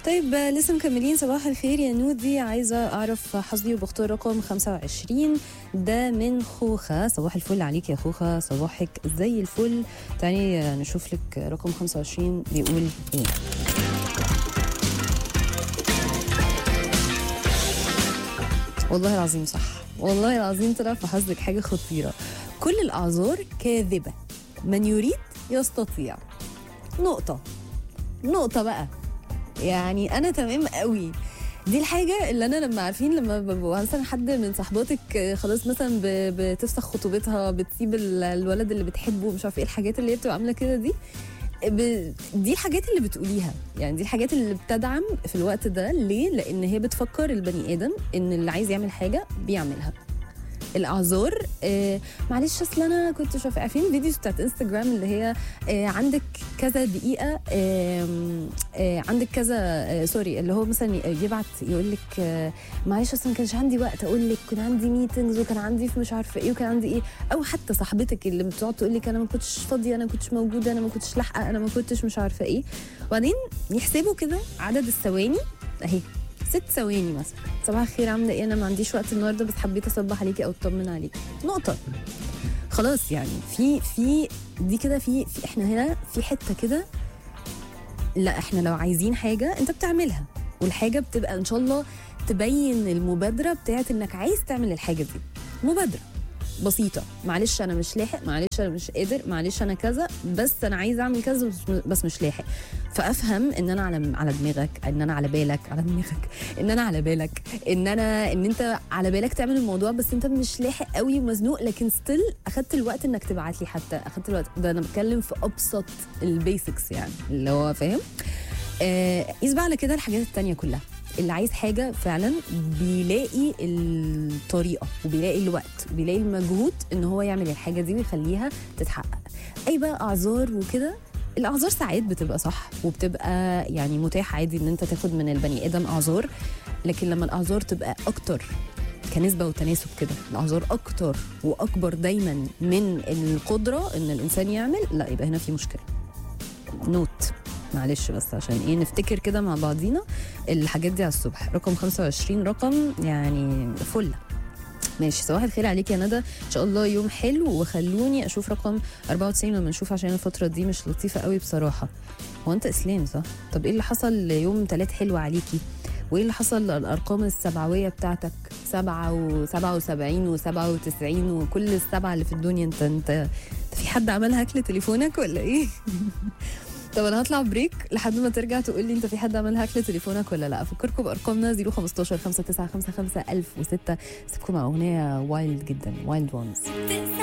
طيب آه، لسه مكملين صباح الخير يا نودي عايزة أعرف حظي وبختار رقم 25 ده من خوخة صباح الفل عليك يا خوخة صباحك زي الفل تعالي آه، نشوف لك رقم 25 بيقول إيه والله العظيم صح والله العظيم طلع في حظك حاجة خطيرة كل الأعذار كاذبة من يريد يستطيع نقطة نقطة بقى يعني أنا تمام قوي دي الحاجة اللي أنا لما عارفين لما ببقى مثلا حد من صاحباتك آه، خلاص مثلا ب- بتفسخ خطوبتها بتسيب ال- الولد اللي بتحبه مش عارفه ايه الحاجات اللي هي بتبقى عاملة كده دي ب... دي الحاجات اللي بتقوليها يعني دي الحاجات اللي بتدعم في الوقت ده ليه لان هي بتفكر البني ادم ان اللي عايز يعمل حاجه بيعملها الاعذار آه معلش اصل انا كنت شايفه عارفين فيديوز بتاعت انستجرام اللي هي آه عندك كذا دقيقه آه آه عندك كذا آه سوري اللي هو مثلا يبعت يقول لك آه معلش اصل ما كانش عندي وقت اقول لك كان عندي ميتنجز وكان عندي في مش عارفه ايه وكان عندي ايه او حتى صاحبتك اللي بتقعد تقول لك انا ما كنتش فاضيه انا ما كنتش موجوده انا ما كنتش لاحقه انا ما كنتش مش عارفه ايه وبعدين يحسبوا كده عدد الثواني اهي ست ثواني مثلا صباح الخير عامله ايه انا ما عنديش وقت النهارده بس حبيت اصبح عليكي او اطمن عليكي نقطه خلاص يعني في في دي كده في, في احنا هنا في حته كده لا احنا لو عايزين حاجه انت بتعملها والحاجه بتبقى ان شاء الله تبين المبادره بتاعت انك عايز تعمل الحاجه دي مبادره بسيطه معلش انا مش لاحق معلش انا مش قادر معلش انا كذا بس انا عايز اعمل كذا بس- بس مش لاحق فافهم ان انا على على دماغك ان انا على بالك على دماغك ان انا على بالك ان انا ان انت على بالك تعمل الموضوع بس انت مش لاحق قوي ومزنوق لكن ستيل اخدت الوقت انك تبعت لي حتى اخدت الوقت ده انا بتكلم في ابسط البيسكس يعني اللي هو فاهم آه، قيس بقى على كده الحاجات التانية كلها اللي عايز حاجة فعلا بيلاقي الطريقة وبيلاقي الوقت وبيلاقي المجهود ان هو يعمل الحاجة دي ويخليها تتحقق اي بقى اعذار وكده الاعذار ساعات بتبقى صح وبتبقى يعني متاح عادي ان انت تاخد من البني ادم اعذار لكن لما الاعذار تبقى اكتر كنسبة وتناسب كده الأعذار أكتر وأكبر دايما من القدرة إن الإنسان يعمل لا يبقى هنا في مشكلة نوت معلش بس عشان ايه نفتكر كده مع بعضينا الحاجات دي على الصبح رقم 25 رقم يعني فل ماشي صباح الخير عليك يا ندى ان شاء الله يوم حلو وخلوني اشوف رقم 94 لما نشوف عشان الفتره دي مش لطيفه قوي بصراحه هو انت اسلام صح طب ايه اللي حصل يوم تلات حلو عليكي وايه اللي حصل للارقام السبعويه بتاعتك سبعة وسبعة وسبعين وسبعة وتسعين وكل السبعة اللي في الدنيا انت انت, انت في حد عمل هاك لتليفونك ولا ايه طب انا هطلع بريك لحد ما ترجع تقول لي انت في حد عمل هاك لتليفونك ولا لا افكركم بارقامنا 015 5955 1006 سيبكم مع اغنيه وايلد جدا وايلد وانز